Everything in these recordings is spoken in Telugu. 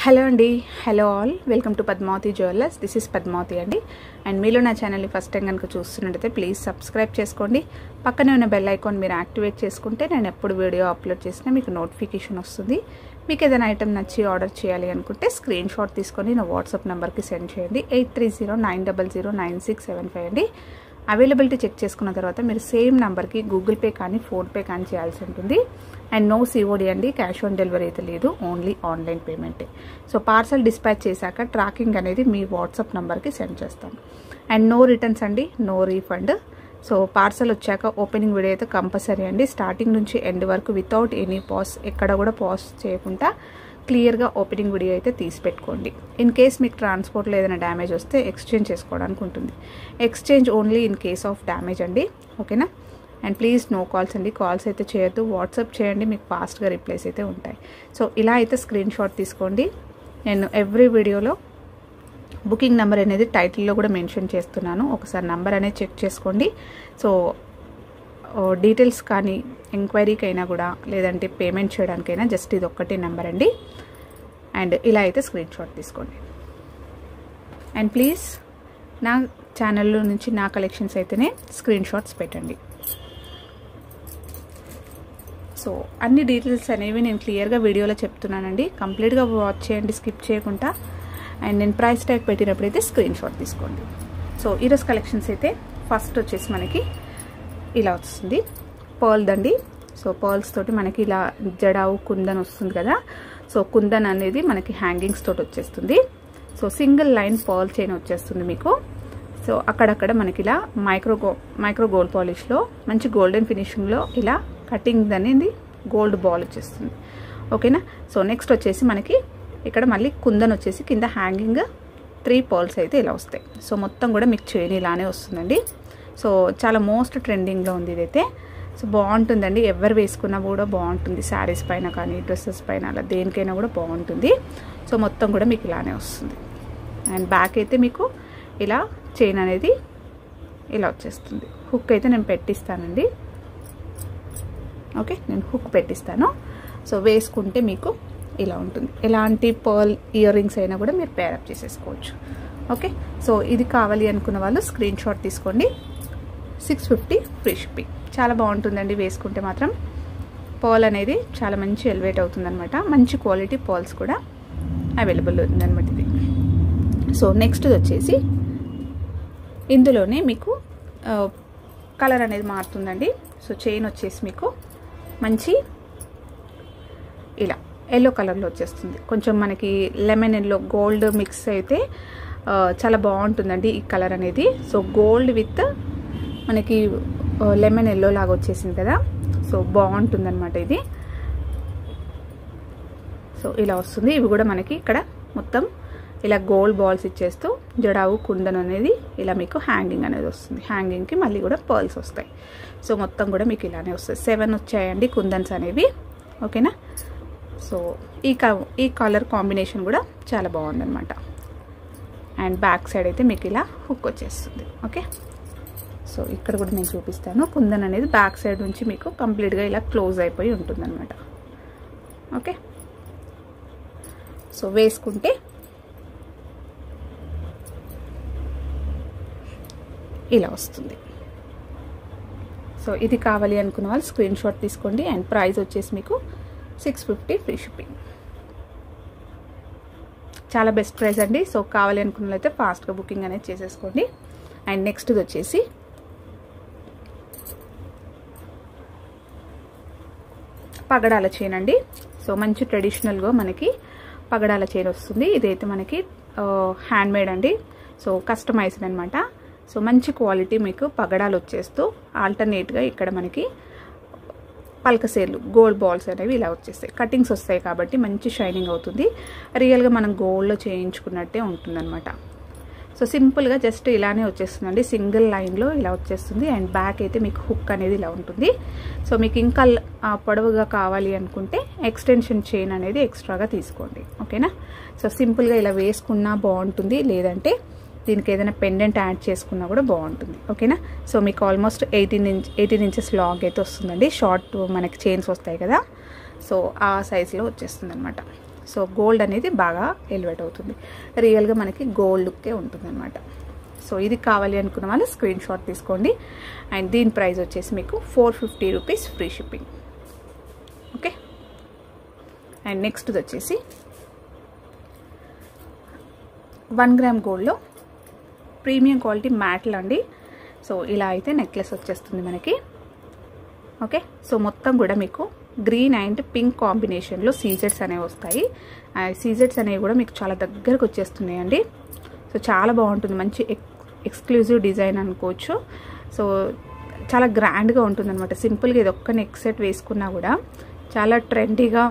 హలో అండి hello all welcome to Padmavati jewellers this is Padmavati అండి అండ్ మీలో నా ఛానల్ని ఫస్ట్ టైం కనుక చూస్తున్నట్టయితే ప్లీజ్ సబ్స్క్రైబ్ చేసుకోండి పక్కనే ఉన్న బెల్ ఐకాన్ మీరు యాక్టివేట్ చేసుకుంటే నేను ఎప్పుడు వీడియో అప్లోడ్ చేసినా మీకు నోటిఫికేషన్ వస్తుంది మీకు ఏదైనా ఐటమ్ నచ్చి ఆర్డర్ చేయాలి అనుకుంటే స్క్రీన్ షాట్ తీసుకొని నా వాట్సాప్ నెంబర్కి సెండ్ చేయండి eight three zero nine double zero nine six seven five అండి అవైలబిలిటీ చెక్ చేసుకున్న తర్వాత మీరు సేమ్ నెంబర్కి గూగుల్ పే కానీ ఫోన్పే కానీ చేయాల్సి ఉంటుంది అండ్ నో సిఓడి అండి క్యాష్ ఆన్ డెలివరీ అయితే లేదు ఓన్లీ ఆన్లైన్ పేమెంటే సో పార్సల్ డిస్పాచ్ చేశాక ట్రాకింగ్ అనేది మీ వాట్సాప్ నెంబర్కి సెండ్ చేస్తాను అండ్ నో రిటర్న్స్ అండి నో రీఫండ్ సో పార్సల్ వచ్చాక ఓపెనింగ్ వీడియో అయితే కంపల్సరీ అండి స్టార్టింగ్ నుంచి ఎండ్ వరకు వితౌట్ ఎనీ పాస్ ఎక్కడ కూడా పాస్ చేయకుండా క్లియర్గా ఓపెనింగ్ వీడియో అయితే తీసి పెట్టుకోండి ఇన్ కేస్ మీకు ట్రాన్స్పోర్ట్లో ఏదైనా డ్యామేజ్ వస్తే ఎక్స్చేంజ్ చేసుకోవడానికి ఉంటుంది exchange only in case of damage అండి ఓకేనా అండ్ ప్లీజ్ నో కాల్స్ అండి కాల్స్ అయితే చేయొద్దు వాట్సాప్ చేయండి మీకు ఫాస్ట్గా రిప్లైస్ అయితే ఉంటాయి సో ఇలా అయితే స్క్రీన్ షాట్ తీసుకోండి నేను ఎవ్రీ వీడియోలో బుకింగ్ నెంబర్ అనేది టైటిల్లో కూడా మెన్షన్ చేస్తున్నాను ఒకసారి నెంబర్ అనేది చెక్ చేసుకోండి సో డీటెయిల్స్ కానీ ఎంక్వైరీకి అయినా కూడా లేదంటే పేమెంట్ చేయడానికైనా జస్ట్ ఇది ఒక్కటే నెంబర్ అండి అండ్ ఇలా అయితే స్క్రీన్ షాట్ తీసుకోండి అండ్ ప్లీజ్ నా ఛానల్లో నుంచి నా కలెక్షన్స్ అయితేనే స్క్రీన్ షాట్స్ పెట్టండి సో అన్ని డీటెయిల్స్ అనేవి నేను క్లియర్గా వీడియోలో చెప్తున్నానండి కంప్లీట్గా వాచ్ చేయండి స్కిప్ చేయకుండా అండ్ నేను ప్రైస్ ట్యాగ్ పెట్టినప్పుడు అయితే స్క్రీన్ షాట్ తీసుకోండి సో ఈరోజు కలెక్షన్స్ అయితే ఫస్ట్ వచ్చేసి మనకి ఇలా వస్తుంది పర్ల్ దండి సో పర్ల్స్ తోటి మనకి ఇలా జడావు కుందన్ వస్తుంది కదా సో కుందన్ అనేది మనకి హ్యాంగింగ్స్ తోటి వచ్చేస్తుంది so single line pearl chain వచ్చేస్తుంది మీకు సో అక్కడక్కడ మనకి ఇలా మైక్రో గో మైక్రో గోల్డ్ పాలిష్లో మంచి గోల్డెన్ ఫినిషింగ్లో ఇలా కటింగ్ అనేది గోల్డ్ బాల్ వచ్చేస్తుంది ఓకేనా సో నెక్స్ట్ వచ్చేసి మనకి ఇక్కడ మళ్ళీ కుందన్ వచ్చేసి కింద హ్యాంగింగ్ త్రీ పర్ల్స్ అయితే ఇలా వస్తాయి సో మొత్తం కూడా మీకు చైన్ ఇలానే వస్తుందండి సో చాలా మోస్ట్ ట్రెండింగ్లో ఉంది ఇదైతే సో బాగుంటుందండి ఎవరు వేసుకున్నా కూడా బాగుంటుంది శారీస్ పైన కానీ డ్రెస్సెస్ పైన అలా దేనికైనా కూడా బాగుంటుంది సో మొత్తం కూడా మీకు ఇలానే వస్తుంది అండ్ బ్యాక్ అయితే మీకు ఇలా చైన్ అనేది ఇలా వచ్చేస్తుంది హుక్ అయితే నేను పెట్టిస్తానండి ఓకే నేను హుక్ పెట్టిస్తాను సో వేసుకుంటే మీకు ఇలా ఉంటుంది ఎలాంటి పర్ల్ ఇయర్ రింగ్స్ అయినా కూడా మీరు పేరప్ చేసేసుకోవచ్చు ఓకే సో ఇది కావాలి అనుకున్న వాళ్ళు స్క్రీన్ షాట్ తీసుకోండి సిక్స్ ఫిఫ్టీ ఫ్రీ షిప్పింగ్ చాలా బాగుంటుందండి వేసుకుంటే మాత్రం పర్ల్ అనేది చాలా మంచి ఎలివేట్ అవుతుందన్నమాట మంచి క్వాలిటీ పర్ల్స్ కూడా అవైలబుల్ ఉందన్నమాట ఇది సో నెక్స్ట్ వచ్చేసి ఇందులోనే మీకు కలర్ అనేది మారుతుందండి సో చైన్ వచ్చేసి మీకు మంచి ఇలా ఎల్లో కలర్లో వచ్చేస్తుంది కొంచెం మనకి లెమన్ ఎల్లో గోల్డ్ మిక్స్ అయితే చాలా బాగుంటుందండి ఈ కలర్ అనేది సో గోల్డ్ విత్ మనకి లెమన్ ఎల్లో లాగా వచ్చేసింది కదా సో బాగుంటుందన్నమాట ఇది సో ఇలా వస్తుంది ఇవి కూడా మనకి ఇక్కడ మొత్తం ఇలా గోల్డ్ బాల్స్ ఇచ్చేస్తూ జడావు కుందన్ అనేది ఇలా మీకు హ్యాంగింగ్ అనేది వస్తుంది హ్యాంగింగ్కి మళ్ళీ కూడా పర్ల్స్ వస్తాయి సో మొత్తం కూడా మీకు ఇలానే వస్తుంది సెవెన్ వచ్చాయండి కుందన్స్ అనేవి ఓకేనా సో ఈ ఈ కలర్ కాంబినేషన్ కూడా చాలా బాగుందన్నమాట అండ్ బ్యాక్ సైడ్ అయితే మీకు ఇలా హుక్ వచ్చేస్తుంది ఓకే సో ఇక్కడ కూడా నేను చూపిస్తాను కుందన్ అనేది బ్యాక్ సైడ్ నుంచి మీకు కంప్లీట్గా ఇలా క్లోజ్ అయిపోయి ఉంటుందన్నమాట ఓకే సో వేసుకుంటే ఇలా వస్తుంది సో ఇది కావాలి అనుకున్న వాళ్ళు స్క్రీన్ షాట్ తీసుకోండి అండ్ ప్రైస్ వచ్చేసి మీకు సిక్స్ ఫిఫ్టీ ఫ్రీ షిప్పింగ్ చాలా బెస్ట్ ప్రైస్ అండి సో కావాలి అనుకున్న వాళ్ళైతే ఫాస్ట్గా బుకింగ్ అనేది చేసేసుకోండి అండ్ నెక్స్ట్ది వచ్చేసి పగడాల చైన్ అండి సో మంచి ట్రెడిషనల్గా మనకి పగడాల చైన్ వస్తుంది ఇదైతే మనకి హ్యాండ్ మేడ్ అండి సో కస్టమైజ్డ్ అనమాట సో మంచి క్వాలిటీ మీకు పగడాలు వచ్చేస్తూ ఆల్టర్నేట్గా ఇక్కడ మనకి పలకసేర్లు గోల్డ్ బాల్స్ అనేవి ఇలా వచ్చేస్తాయి కటింగ్స్ వస్తాయి కాబట్టి మంచి షైనింగ్ అవుతుంది రియల్గా మనం గోల్డ్లో చేయించుకున్నట్టే ఉంటుందన్నమాట సో సింపుల్గా జస్ట్ ఇలానే వచ్చేస్తుందండి సింగిల్ లైన్లో ఇలా వచ్చేస్తుంది అండ్ బ్యాక్ అయితే మీకు హుక్ అనేది ఇలా ఉంటుంది సో మీకు ఇంకా పొడవుగా కావాలి అనుకుంటే ఎక్స్టెన్షన్ చైన్ అనేది ఎక్స్ట్రాగా తీసుకోండి ఓకేనా సో సింపుల్గా ఇలా వేసుకున్నా బాగుంటుంది లేదంటే దీనికి ఏదైనా పెండెంట్ యాడ్ చేసుకున్నా కూడా బాగుంటుంది ఓకేనా సో మీకు almost eighteen inch eighteen inches long అయితే వస్తుందండి షార్ట్ మనకి చైన్స్ వస్తాయి కదా సో ఆ సైజులో వచ్చేస్తుంది అనమాట సో గోల్డ్ అనేది బాగా ఎలివేట్ అవుతుంది రియల్గా మనకి గోల్డ్ లుక్కే ఉంటుంది అనమాట సో ఇది కావాలి అనుకున్న వాళ్ళు స్క్రీన్ షాట్ తీసుకోండి అండ్ దీని ప్రైస్ వచ్చేసి మీకు four fifty rupees free shipping okay and నెక్స్ట్ది వచ్చేసి వన్ గ్రామ్ గోల్డ్లో ప్రీమియం క్వాలిటీ మ్యాట్లు అండి సో ఇలా అయితే నెక్లెస్ వచ్చేస్తుంది మనకి ఓకే సో మొత్తం కూడా మీకు గ్రీన్ అండ్ పింక్ కాంబినేషన్లో సీజెట్స్ అనేవి వస్తాయి ఆ సీజెట్స్ అనేవి కూడా మీకు చాలా దగ్గరకు వచ్చేస్తున్నాయండి సో చాలా బాగుంటుంది మంచి ఎక్ ఎక్స్క్లూజివ్ డిజైన్ అనుకోవచ్చు సో చాలా గ్రాండ్గా ఉంటుంది అనమాట సింపుల్గా ఇది ఒక్క నెక్ సెట్ వేసుకున్నా కూడా చాలా ట్రెండీగా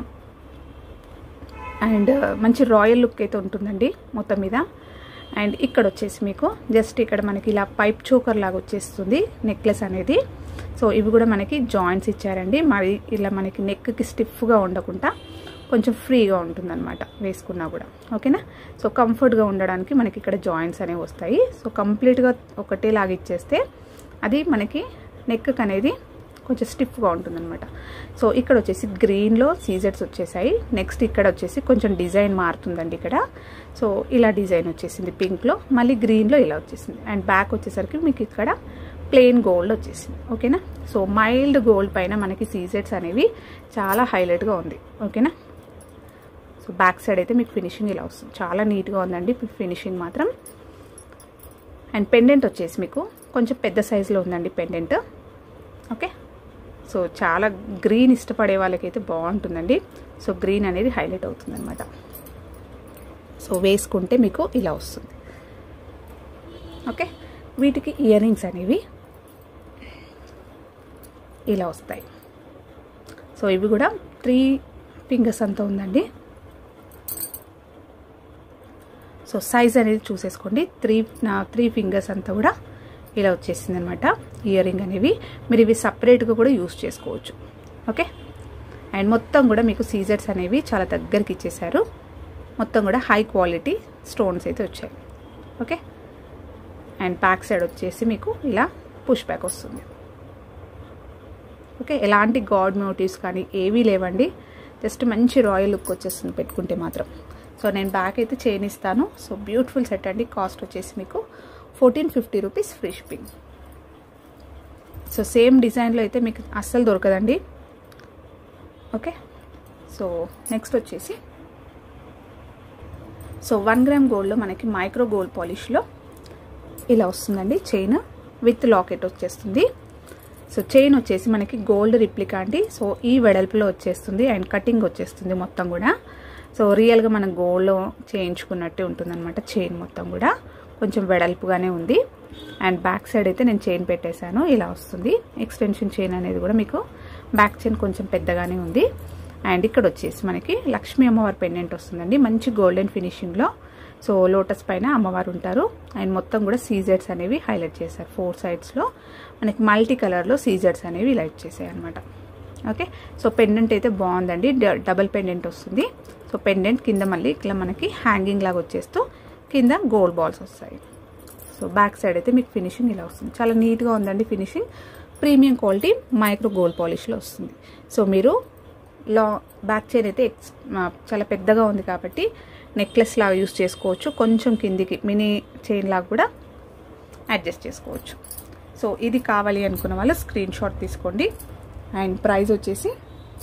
అండ్ మంచి రాయల్ లుక్ అయితే ఉంటుందండి మొత్తం మీద అండ్ ఇక్కడ వచ్చేసి మీకు జస్ట్ ఇక్కడ మనకి ఇలా పైప్ చోకర్ లాగా వచ్చేస్తుంది నెక్లెస్ అనేది సో ఇవి కూడా మనకి జాయింట్స్ ఇచ్చారండి మరి ఇలా మనకి నెక్కి స్టిఫ్గా ఉండకుండా కొంచెం ఫ్రీగా ఉంటుందన్నమాట వేసుకున్నా కూడా ఓకేనా సో కంఫర్ట్గా ఉండడానికి మనకి ఇక్కడ జాయింట్స్ అనేవి వస్తాయి సో కంప్లీట్గా ఒకటేలాగా ఇచ్చేస్తే అది మనకి నెక్ అనేది కొంచెం స్టిఫ్గా ఉంటుందన్నమాట సో ఇక్కడ వచ్చేసి గ్రీన్లో సీజర్స్ వచ్చేసాయి నెక్స్ట్ ఇక్కడ వచ్చేసి కొంచెం డిజైన్ మారుతుందండి ఇక్కడ సో ఇలా డిజైన్ వచ్చేసింది పింక్లో మళ్ళీ గ్రీన్లో ఇలా వచ్చేసింది అండ్ బ్యాక్ వచ్చేసరికి మీకు ఇక్కడ ప్లెయిన్ గోల్డ్ వచ్చేసింది ఓకేనా సో మైల్డ్ గోల్డ్ పైన మనకి సీజెట్స్ అనేవి చాలా హైలైట్గా ఉంది ఓకేనా సో బ్యాక్ సైడ్ అయితే మీకు ఫినిషింగ్ ఇలా వస్తుంది చాలా నీట్గా ఉందండి ఫినిషింగ్ మాత్రం అండ్ పెండెంట్ వచ్చేసి మీకు కొంచెం పెద్ద సైజులో ఉందండి పెండెంట్ ఓకే సో చాలా గ్రీన్ ఇష్టపడే వాళ్ళకైతే బాగుంటుందండి సో గ్రీన్ అనేది హైలైట్ అవుతుంది అనమాట సో వేసుకుంటే మీకు ఇలా వస్తుంది ఓకే వీటికి ఇయర్ రింగ్స్ అనేవి ఇలా వస్తాయి సో ఇవి కూడా త్రీ ఫింగర్స్ అంతా ఉందండి సో సైజ్ అనేది చూసేసుకోండి త్రీ త్రీ ఫింగర్స్ అంతా కూడా ఇలా వచ్చేసింది అనమాట ఇయర్ రింగ్ అనేవి మీరు ఇవి సపరేట్గా కూడా యూస్ చేసుకోవచ్చు ఓకే అండ్ మొత్తం కూడా మీకు సీజర్స్ అనేవి చాలా దగ్గరికి ఇచ్చేసారు మొత్తం కూడా హై క్వాలిటీ స్టోన్స్ అయితే వచ్చాయి ఓకే అండ్ బ్యాక్ సైడ్ వచ్చేసి మీకు ఇలా పుష్ బ్యాక్ వస్తుంది ఓకే ఎలాంటి గాడ్ మోటివ్స్ కానీ ఏవీ లేవండి జస్ట్ మంచి రాయల్ లుక్ వచ్చేస్తుంది పెట్టుకుంటే మాత్రం సో నేను బ్యాక్ అయితే చైన్ ఇస్తాను సో బ్యూటిఫుల్ సెట్ అండి కాస్ట్ వచ్చేసి మీకు fourteen fifty rupees free shipping so same డిజైన్లో అయితే మీకు అస్సలు దొరకదండి ఓకే సో నెక్స్ట్ వచ్చేసి సో వన్ గ్రామ్ గోల్డ్లో మనకి మైక్రో గోల్డ్ పాలిష్లో ఇలా వస్తుందండి చైన్ విత్ లాకెట్ వచ్చేస్తుంది సో చైన్ వచ్చేసి మనకి గోల్డ్ రిప్లికా అండి సో ఈ వెడల్పులో వచ్చేస్తుంది అండ్ కటింగ్ వచ్చేస్తుంది మొత్తం కూడా సో రియల్గా మనం గోల్డ్లో చేయించుకున్నట్టే ఉంటుంది అనమాట చైన్ మొత్తం కూడా కొంచెం వెడల్పుగానే ఉంది అండ్ బ్యాక్ సైడ్ అయితే నేను చైన్ పెట్టేశాను ఇలా వస్తుంది ఎక్స్టెన్షన్ చైన్ అనేది కూడా మీకు బ్యాక్ చైన్ కొంచెం పెద్దగానే ఉంది అండ్ ఇక్కడ వచ్చేసి మనకి లక్ష్మీ అమ్మవారి పెండెంట్ వస్తుందండి మంచి గోల్డెన్ ఫినిషింగ్లో సో లోటస్ పైన అమ్మవారు ఉంటారు అండ్ మొత్తం కూడా సీజెడ్స్ అనేవి హైలైట్ చేశారు ఫోర్ సైడ్స్లో మనకి మల్టీ కలర్లో సీజెడ్స్ అనేవి లైట్ చేసాయి అనమాట ఓకే సో పెండెంట్ అయితే బాగుందండి డబల్ పెండెంట్ వస్తుంది సో పెండెంట్ కింద మళ్ళీ ఇట్లా మనకి హ్యాంగింగ్ లాగా వచ్చేస్తూ కింద గోల్డ్ బాల్స్ వస్తాయి సో బ్యాక్ సైడ్ అయితే మీకు ఫినిషింగ్ ఇలా వస్తుంది చాలా నీట్గా ఉందండి finishing premium quality micro gold పాలిష్లో వస్తుంది సో మీరు లా బ్యాక్ చైన్ అయితే చాలా పెద్దగా ఉంది కాబట్టి నెక్లెస్ లాగా యూస్ చేసుకోవచ్చు కొంచెం కిందికి మినీ చైన్ లాగా కూడా అడ్జస్ట్ చేసుకోవచ్చు సో ఇది కావాలి అనుకున్న వాళ్ళు స్క్రీన్ షాట్ తీసుకోండి అండ్ ప్రైస్ వచ్చేసి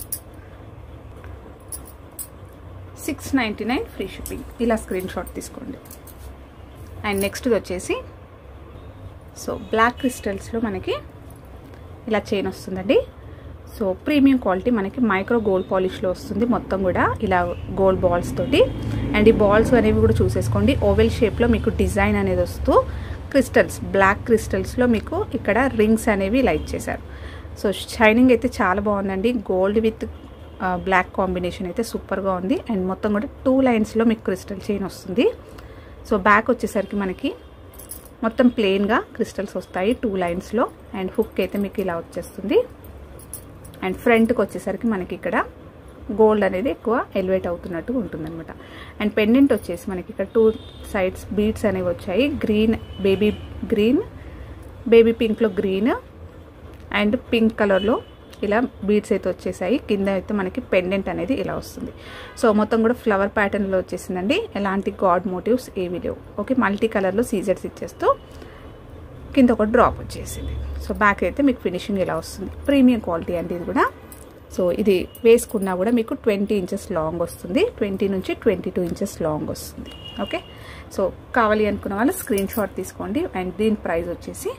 six ninety nine free shipping ఇలా స్క్రీన్ షాట్ తీసుకోండి అండ్ నెక్స్ట్ది వచ్చేసి సో బ్లాక్ క్రిస్టల్స్లో మనకి ఇలా చైన్ వస్తుందండి సో ప్రీమియం క్వాలిటీ మనకి మైక్రో గోల్డ్ పాలిష్లో వస్తుంది మొత్తం కూడా ఇలా గోల్డ్ బాల్స్ తోటి అండ్ ఈ బాల్స్ అనేవి కూడా చూసేసుకోండి ఓవెల్ షేప్లో మీకు డిజైన్ అనేది వస్తూ క్రిస్టల్స్ బ్లాక్ క్రిస్టల్స్లో మీకు ఇక్కడ రింగ్స్ అనేవి లైట్ చేశారు సో షైనింగ్ అయితే చాలా బాగుందండి గోల్డ్ విత్ బ్లాక్ కాంబినేషన్ అయితే సూపర్గా ఉంది అండ్ మొత్తం కూడా టూ లైన్స్లో మీకు క్రిస్టల్ చైన్ వస్తుంది సో బ్యాక్ వచ్చేసరికి మనకి మొత్తం ప్లెయిన్గా క్రిస్టల్స్ వస్తాయి టూ లైన్స్లో అండ్ హుక్ అయితే మీకు ఇలా వచ్చేస్తుంది అండ్ ఫ్రంట్కి వచ్చేసరికి మనకి ఇక్కడ గోల్డ్ అనేది ఎక్కువ ఎలివేట్ అవుతున్నట్టు ఉంటుందన్నమాట అండ్ పెండెంట్ వచ్చేసి మనకి ఇక్కడ టూ సైడ్స్ బీడ్స్ అనేవి వచ్చాయి గ్రీన్ బేబీ గ్రీన్ బేబీ పింక్లో గ్రీన్ అండ్ పింక్ కలర్లో ఇలా బీడ్స్ అయితే వచ్చేసాయి కింద అయితే మనకి పెండెంట్ అనేది ఇలా వస్తుంది సో మొత్తం కూడా ఫ్లవర్ ప్యాటర్న్లో వచ్చేసిందండి ఎలాంటి గాడ్ మోటివ్స్ ఏమీ లేవు ఓకే మల్టీ కలర్లో సీజర్స్ ఇచ్చేస్తూ కింద ఒక డ్రాప్ వచ్చేసింది సో బ్యాక్ అయితే మీకు ఫినిషింగ్ ఇలా వస్తుంది ప్రీమియం క్వాలిటీ అండి ఇది కూడా సో ఇది వేసుకున్నా కూడా మీకు ట్వంటీ ఇంచెస్ లాంగ్ వస్తుంది ట్వంటీ నుంచి ట్వంటీ టూ ఇంచెస్ లాంగ్ వస్తుంది ఓకే సో కావాలి అనుకున్న వాళ్ళు స్క్రీన్ షాట్ తీసుకోండి అండ్ దీని ప్రైస్ వచ్చేసి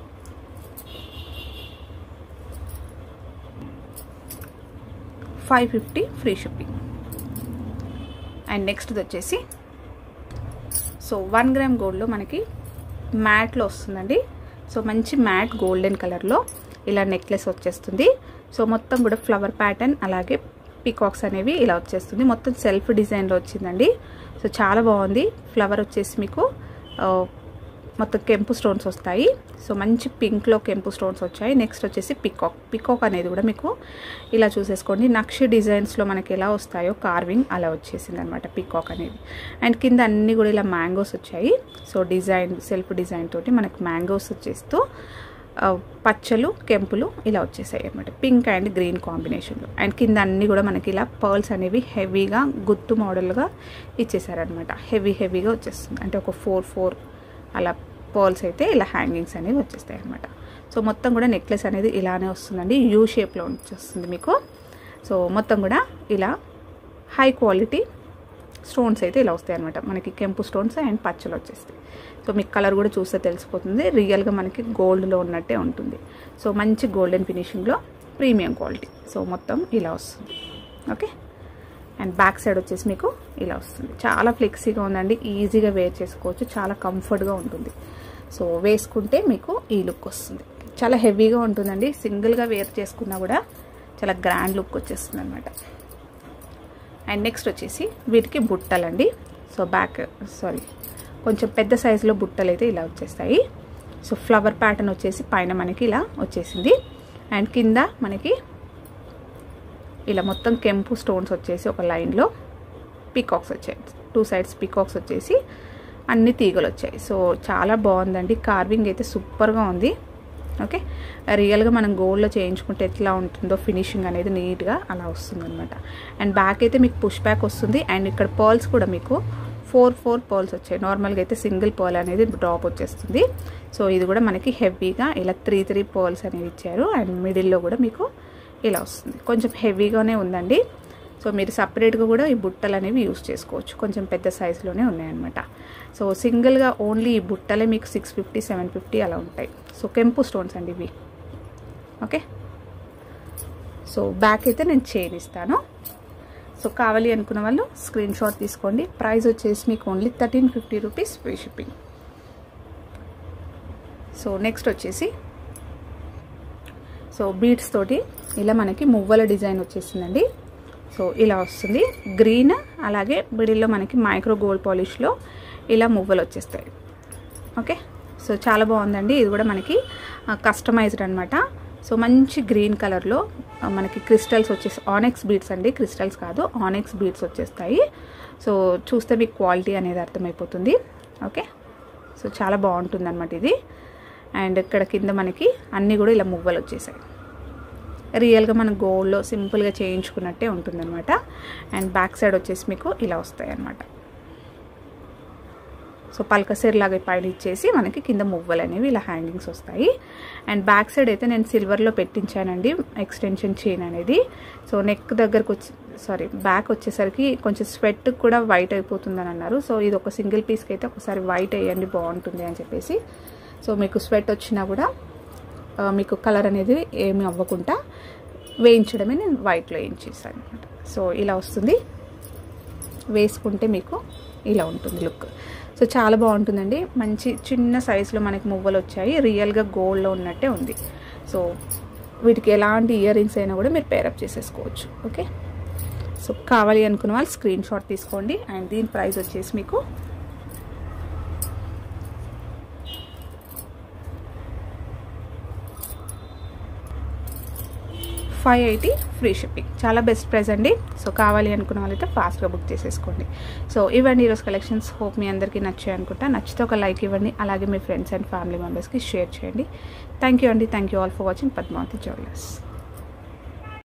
five fifty free shipping and next వచ్చేసి సో వన్ గ్రామ్ గోల్డ్లో మనకి మ్యాట్లో వస్తుందండి సో మంచి మ్యాట్ గోల్డెన్ కలర్లో ఇలా నెక్లెస్ వచ్చేస్తుంది సో మొత్తం కూడా ఫ్లవర్ ప్యాటర్న్ అలాగే పీకాక్స్ అనేవి ఇలా వచ్చేస్తుంది మొత్తం సెల్ఫ్ డిజైన్లో వచ్చిందండి సో చాలా బాగుంది ఫ్లవర్ వచ్చేసి మీకు మొత్తం కెంపు స్టోన్స్ వస్తాయి సో మంచి పింక్లో కెంపు స్టోన్స్ వచ్చాయి నెక్స్ట్ వచ్చేసి పికాక్ పికాక్ అనేది కూడా మీకు ఇలా చూసేసుకోండి నక్షి డిజైన్స్లో మనకి ఎలా వస్తాయో కార్వింగ్ అలా వచ్చేసింది అనమాట పికాక్ అనేది అండ్ కింద అన్నీ కూడా ఇలా మ్యాంగోస్ వచ్చాయి సో డిజైన్ సెల్ఫ్ డిజైన్ తోటి మనకి మ్యాంగోస్ వచ్చేస్తూ పచ్చలు కెంపులు ఇలా వచ్చేసాయి అనమాట పింక్ అండ్ గ్రీన్ కాంబినేషన్లో అండ్ కింద అన్నీ కూడా మనకి ఇలా పర్ల్స్ అనేవి హెవీగా గుత్తు మోడల్గా ఇచ్చేసారనమాట హెవీ హెవీగా వచ్చేస్తుంది అంటే ఒక ఫోర్ ఫోర్ అలా పర్ల్స్ అయితే ఇలా హ్యాంగింగ్స్ అనేవి వచ్చేస్తాయి అనమాట సో మొత్తం కూడా నెక్లెస్ అనేది ఇలానే వస్తుందండి యూ షేప్లో వచ్చేస్తుంది మీకు సో మొత్తం కూడా ఇలా హై క్వాలిటీ స్టోన్స్ అయితే ఇలా వస్తాయి అనమాట మనకి కెంపు స్టోన్స్ అండ్ పచ్చలు వచ్చేస్తాయి సో మీకు కలర్ కూడా చూస్తే తెలిసిపోతుంది రియల్గా మనకి గోల్డ్లో ఉన్నట్టే ఉంటుంది సో మంచి గోల్డెన్ ఫినిషింగ్లో ప్రీమియం క్వాలిటీ సో మొత్తం ఇలా వస్తుంది ఓకే అండ్ బ్యాక్ సైడ్ వచ్చేసి మీకు ఇలా వస్తుంది చాలా ఫ్లెక్సీగా ఉందండి ఈజీగా వేర్ చేసుకోవచ్చు చాలా కంఫర్ట్గా ఉంటుంది సో వేసుకుంటే మీకు ఈ లుక్ వస్తుంది చాలా హెవీగా ఉంటుందండి సింగిల్గా వేర్ చేసుకున్నా కూడా చాలా గ్రాండ్ లుక్ వచ్చేస్తుంది అనమాట అండ్ నెక్స్ట్ వచ్చేసి వీటికి బుట్టలండి సో బ్యాక్ సారీ కొంచెం పెద్ద సైజులో బుట్టలు అయితే ఇలా వచ్చేస్తాయి సో ఫ్లవర్ ప్యాటర్న్ వచ్చేసి పైన మనకి ఇలా వచ్చేసింది అండ్ కింద మనకి ఇలా మొత్తం కెంపు స్టోన్స్ వచ్చేసి ఒక లైన్లో పీకాక్స్ వచ్చాయి టూ సైడ్స్ పీకాక్స్ వచ్చేసి అన్ని తీగలు వచ్చాయి సో చాలా బాగుందండి కార్వింగ్ అయితే సూపర్గా ఉంది ఓకే రియల్గా మనం గోల్డ్లో చేయించుకుంటే ఎట్లా ఉంటుందో ఫినిషింగ్ అనేది నీట్గా అలా వస్తుంది అనమాట అండ్ బ్యాక్ అయితే మీకు పుష్ బ్యాక్ వస్తుంది అండ్ ఇక్కడ పర్ల్స్ కూడా మీకు ఫోర్ ఫోర్ పర్ల్స్ వచ్చాయి నార్మల్గా అయితే సింగిల్ పర్ల్ అనేది డ్రాప్ వచ్చేస్తుంది సో ఇది కూడా మనకి హెవీగా ఇలా త్రీ త్రీ పర్ల్స్ అనేవి ఇచ్చారు అండ్ మిడిల్లో కూడా మీకు ఇలా వస్తుంది కొంచెం హెవీగానే ఉందండి సో మీరు సపరేట్గా కూడా ఈ బుట్టలు అనేవి యూస్ చేసుకోవచ్చు కొంచెం పెద్ద సైజులోనే ఉన్నాయన్నమాట సో సింగిల్గా ఓన్లీ ఈ బుట్టలే మీకు సిక్స్ ఫిఫ్టీ సెవెన్ ఫిఫ్టీ అలా ఉంటాయి సో కెంపు స్టోన్స్ అండి ఇవి ఓకే సో బ్యాక్ అయితే నేను చైన్ ఇస్తాను సో కావాలి అనుకున్న వాళ్ళు స్క్రీన్ షాట్ తీసుకోండి ప్రైస్ వచ్చేసి మీకు only thirteen fifty rupees free shipping so next వచ్చేసి సో బీడ్స్ తోటి ఇలా మనకి మువ్వల డిజైన్ వచ్చేసిందండి సో ఇలా వస్తుంది గ్రీన్ అలాగే మిడిల్లో మనకి మైక్రో గోల్డ్ పాలిష్లో ఇలా మువ్వలు వచ్చేస్తాయి ఓకే సో చాలా బాగుందండి ఇది కూడా మనకి కస్టమైజ్డ్ అనమాట సో మంచి గ్రీన్ కలర్లో మనకి క్రిస్టల్స్ వచ్చేసి ఆనెక్స్ బీడ్స్ అండి క్రిస్టల్స్ కాదు ఆనెక్స్ బీడ్స్ వచ్చేస్తాయి సో చూస్తే మీకు క్వాలిటీ అనేది అర్థమైపోతుంది ఓకే సో చాలా బాగుంటుంది అనమాట ఇది అండ్ ఇక్కడ కింద మనకి అన్నీ కూడా ఇలా మువ్వలు వచ్చేసాయి రియల్గా మనం గోల్డ్లో సింపుల్గా చేయించుకున్నట్టే ఉంటుందన్నమాట అండ్ బ్యాక్ సైడ్ వచ్చేసి మీకు ఇలా వస్తాయి అన్నమాట సో పల్కసీర్ లాగా పైన ఇచ్చేసి మనకి కింద మువ్వలు అనేవి ఇలా హ్యాంగింగ్స్ వస్తాయి అండ్ బ్యాక్ సైడ్ అయితే నేను సిల్వర్లో పెట్టించానండి ఎక్స్టెన్షన్ చైన్ అనేది సో నెక్ దగ్గరకు వచ్చి సారీ బ్యాక్ వచ్చేసరికి కొంచెం స్వెట్ కూడా వైట్ అయిపోతుందని అన్నారు సో ఇది ఒక సింగిల్ పీస్కి అయితే ఒకసారి వైట్ వేయండి బాగుంటుంది అని చెప్పేసి సో మీకు స్వెట్ వచ్చినా కూడా మీకు కలర్ అనేది ఏమి అవ్వకుండా వేయించడమే నేను వైట్లో వేయించేసాను అనమాట సో ఇలా వస్తుంది వేసుకుంటే మీకు ఇలా ఉంటుంది లుక్ సో చాలా బాగుంటుందండి మంచి చిన్న సైజులో మనకి మువ్వలు వచ్చాయి రియల్గా గోల్డ్లో ఉన్నట్టే ఉంది సో వీటికి ఎలాంటి ఇయర్ రింగ్స్ అయినా కూడా మీరు పేరప్ చేసేసుకోవచ్చు ఓకే సో కావాలి అనుకున్న వాళ్ళు స్క్రీన్ షాట్ తీసుకోండి అండ్ దీని ప్రైస్ వచ్చేసి మీకు ఫైవ్ ఎయిటీ ఫ్రీ షిప్పింగ్ చాలా బెస్ట్ ప్రైస్ అండి సో కావాలి అనుకున్న వాళ్ళైతే ఫాస్ట్గా బుక్ చేసేసుకోండి సో ఇవన్నీ ఈరోజు కలెక్షన్స్ హోప్ మీ అందరికీ నచ్చాయి అనుకుంటా నచ్చితే ఒక లైక్ ఇవ్వండి అలాగే మీ ఫ్రెండ్స్ అండ్ ఫ్యామిలీ మెంబర్స్కి షేర్ చేయండి థ్యాంక్ యూ అండి thank you all for watching Padmavathi jewellers